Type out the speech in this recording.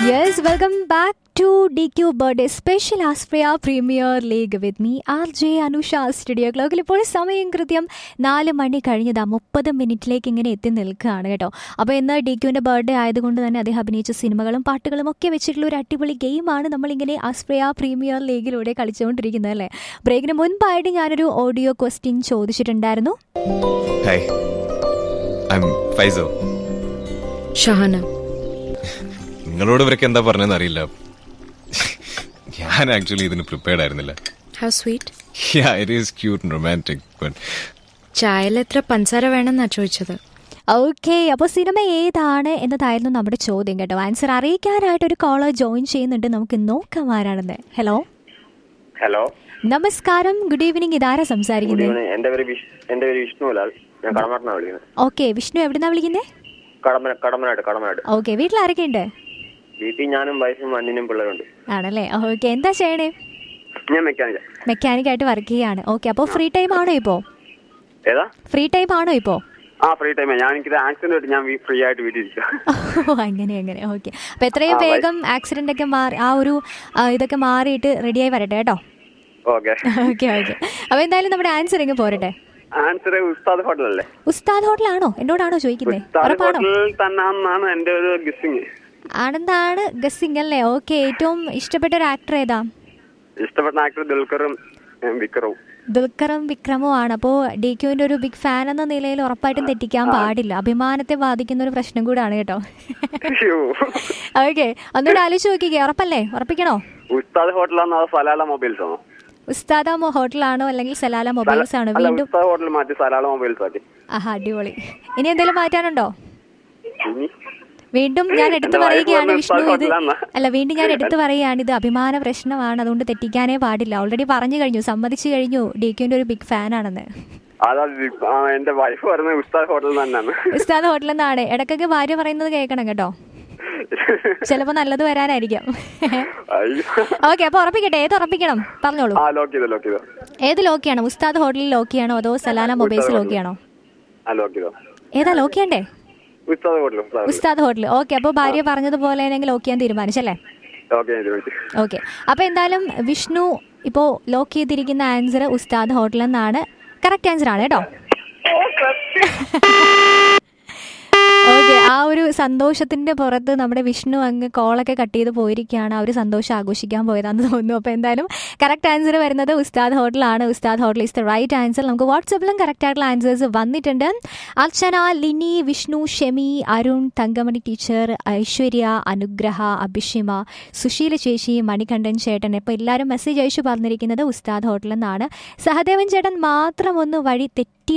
Yes, welcome back to DQ Birthday Special Aspria Premier League with me, RJ Anusha studio ക്ലോക്കിൽ ഇപ്പോൾ സമയം കൃത്യം നാല് മണി കഴിഞ്ഞതാ മുപ്പത് മിനിറ്റിലേക്ക് ഇങ്ങനെ എത്തി നിൽക്കുകയാണ് കേട്ടോ അപ്പോൾ ഇന്ന് ഡി ക്യുവിൻ്റെ ബർത്ത്ഡേ ആയതുകൊണ്ട് തന്നെ അദ്ദേഹം അഭിനയിച്ച സിനിമകളും പാട്ടുകളും ഒക്കെ വെച്ചിട്ടുള്ള ഒരു അടിപൊളി ഗെയിമാണ് നമ്മളിങ്ങനെ ആസ്പ്രിയ പ്രീമിയർ ലീഗിലൂടെ കളിച്ചുകൊണ്ടിരിക്കുന്നത് അല്ലേ ബ്രേക്കിന് മുൻപായിട്ട് ഞാനൊരു ഓഡിയോ ക്വസ്റ്റ്യൻ ചോദിച്ചിട്ടുണ്ടായിരുന്നു hi I'm Faizo Shahana നിങ്ങളോട് ഇവരൊക്കെ എന്താ പറഞ്ഞതെന്ന് അറിയില്ല ഞാൻ ആക്ച്വലി ഇതിന് പ്രിപ്പയർഡ് ആയിരുന്നില്ല how sweet it is cute and romantic but ചായയിൽ എത്ര പഞ്ചസാര വേണമെന്നാ ചോദിച്ചത് ഓക്കെ അപ്പോൾ സിനിമ ഏതാണ് എന്നതായിരുന്നു നമ്മുടെ ചോദ്യം കേട്ടോ ആൻസർ അറിയിക്കാനായിട്ട് ഒരു കോളർ ജോയിൻ ചെയ്യുന്നുണ്ട് നമുക്ക് നോക്കാം ആരാണെന്ന് ഹലോ ഹലോ നമസ്കാരം ഗുഡ് ഈവനിങ് ഇതാരാ ഗുഡ് സംസാരിക്കുന്നത് ഈവനിങ് എന്റെ പേര് വിഷ് എന്റെ പേര് വിഷ്ണുലാൽ ഞാൻ കടമനാട്ടിനാ വിളിക്കുന്നത് ഓക്കെ വിഷ്ണു എവിടുന്നാ വിളിക്കുന്നത് കടമന കടമനാട് കടമനാട് ഓക്കെ വീട്ടിൽ ആരൊക്കെ ഉണ്ട് വീട്ടിൽ ഞാനും വൈഫും അന്നിനും പിള്ളേരുണ്ട് ആണല്ലേ ഓക്കെ എന്താ ചെയ്യണേ ഞാൻ മെക്കാനിക്ക മെക്കാനിക് ആയിട്ട് വർക്ക് ചെയ്യാണ് ഓക്കെ അപ്പോൾ ഫ്രീ ടൈം ആണോ ഇപ്പോൾ ഏതാ ഫ്രീ ടൈം ആണോ ഇപ്പോൾ ആ ഫ്രീ ടൈം ഞാൻ എനിക്കിത് ആക്സിഡന്റ് ആയിട്ട് ഞാൻ ഫ്രീ ആയിട്ട് വീട്ടിൽ ഇരിക്കുക ഓ അങ്ങനെ അങ്ങനെ ഓക്കെ അപ്പോൾ എത്രയും ആ, വൈ- വേഗം ആക്സിഡന്റ് ഒക്കെ മാറി ആ ഒരു ആ, ഇതൊക്കെ മാറിയിട്ട് റെഡിയായി വരട്ടെ കേട്ടോ ഓക്കെ ഓക്കെ ഓക്കെ അപ്പോൾ എന്തായാലും നമ്മുടെ ആൻസർ ഇങ്ങ് പോരട്ടെ ആൻസർ ഉസ്താദ് ഹോട്ടൽ അല്ലേ ഉസ്താദ് ഹോട്ടലാണോ എന്നോടാണോ ചോദിക്കുന്നത് ഉസ്താദ് ഉറപ്പാണോ ഹോട്ടലിൽ തന്നെയാണെന്നാണ് എന്റെ ഒരു ഗിസ്സിങ് ആണെന്നാണ് ഗസ്സിംഗ് അല്ലേ ഓക്കെ ഏറ്റവും ഇഷ്ടപ്പെട്ട ഒരു ആക്ടർ ഏതാ ഇഷ്ടപ്പെട്ട ആക്ടർ ദുൽഖറും ഏ, വിക്രവും ദുൽഖറും വിക്രമും ആണ് അപ്പോൾ ഡി ക്യുവിന്റെ ഒരു ബിഗ് ഫാൻ എന്ന നിലയിൽ ഉറപ്പായിട്ടും തെറ്റിക്കാൻ പാടില്ല അഭിമാനത്തെ ബാധിക്കുന്ന ഒരു പ്രശ്നം കൂടാണ് കേട്ടോ ശ്ശോ. ഓക്കെ ഒന്നുകൂടെ ആലോചിച്ച് നോക്കിക്കേ ഉറപ്പല്ലേ ഉറപ്പിക്കണോ ഉസ്താദ് ഹോട്ടലാണോ അതോ സലാല മൊബൈൽസ് ആണോ ഉസ്താദ ഹോട്ടലാണോ അല്ലെങ്കിൽ സലാല മൊബൈൽസ് ആണോ അല്ല വീണ്ടും ഉസ്താദ് ഹോട്ടൽ മാറ്റി സലാല മൊബൈൽസ് ആക്കി ആഹാ അടിപൊളി ഇനി എന്തെങ്കിലും മാറ്റാനുണ്ടോ ഇനി വീണ്ടും ഞാൻ എടുത്തു എന്റെ wife പറയുകയാണ് പറഞ്ഞു വിഷ്ണു ഉസ്താദ് ഇത് ഹോട്ടലാന്നാ. അല്ല വീണ്ടും ഞാൻ എടുത്തു പറയുകയാണ് ഇത് അഭിമാന പ്രശ്നമാണ് അതുകൊണ്ട് തെറ്റിക്കാനേ പാടില്ല ഓൾറെഡി പറഞ്ഞു കഴിഞ്ഞു സമ്മതിച്ചു കഴിഞ്ഞു ഡി ക്യുവിന്റെ ഒരു ബിഗ് ഫാൻ ആണെന്ന് അതാ ആ, എന്റെ വൈഫ് പറയുന്നത് ഉസ്താദ് ഹോട്ടലിൽ തന്നെയാണ് ഉസ്താദ് ഹോട്ടലിൽ നിന്നാണ് ഇടയ്ക്കൊക്കെ ഭാര്യ പറയുന്നത് കേൾക്കണം കേട്ടോ ചിലപ്പോ നല്ലത് വരാനായിരിക്കാം അയ്യോ. ഓക്കെ അപ്പൊ ഉറപ്പിക്കട്ടെ ഏത് ഉറപ്പിക്കണം പറഞ്ഞോളൂ ആ ലോക്ക് ചെയ്തോ ലോക്ക് ചെയ്തോ ഏത് ലോക്കിയാണോ ഉസ്താദ് ഹോട്ടലിൽ ലോക്കിയാണോ അതോ സലാല മൊബൈൽസ് ലോക്കിയാണോ ആ ലോക്ക് ചെയ്തോ ഏതാ ലോക്കിയണ്ടേ ഉസ്താദ് ഹോട്ടൽ ഉസ്താദ് ഉസ്താദ് ഹോട്ടൽ ഓക്കെ അപ്പോൾ ഭാര്യ പറഞ്ഞതുപോലെ തന്നെ ലോക്ക് ചെയ്യാൻ തീരുമാനിച്ചല്ലേ ലോക്ക് ചെയ്ത് ചോദിച്ചു ഓക്കെ അപ്പോൾ എന്തായാലും വിഷ്ണു ഇപ്പോൾ ലോക്ക് ചെയ്തിരിക്കുന്ന ആൻസർ ഉസ്താദ് ഹോട്ടൽ എന്നാണ് കറക്റ്റ് ആൻസർ ആണ് കേട്ടോ ഓക്കെ ആ ഒരു സന്തോഷത്തിന്റെ പുറത്ത് നമ്മുടെ വിഷ്ണു അങ്ങ് കോളൊക്കെ കട്ട് ചെയ്ത് പോയിരിക്കുകയാണ് ആ ഒരു സന്തോഷം ആഘോഷിക്കാൻ പോയതാണെന്ന് തോന്നുന്നു അപ്പോൾ എന്തായാലും കറക്റ്റ് ആൻസർ വരുന്നത് ഉസ്താദ് ഹോട്ടലാണ് Ustad hotel is the right answer നമുക്ക് വാട്സപ്പിലും കറക്റ്റ് ആയിട്ടുള്ള ആൻസേഴ്സ് വന്നിട്ടുണ്ട് അർച്ചന ലിനി വിഷ്ണു ഷെമി അരുൺ തങ്കമണി ടീച്ചർ ഐശ്വര്യ അനുഗ്രഹ അഭിഷിമ സുശീല ചേച്ചി മണികണ്ഠൻ ചേട്ടൻ ഇപ്പോൾ എല്ലാവരും മെസ്സേജ് അയച്ചു പറഞ്ഞിരിക്കുന്നത് ഉസ്താദ് ഹോട്ടൽ എന്നാണ് സഹദേവൻ ചേട്ടൻ മാത്രം ഒന്ന് വഴി തെറ്റി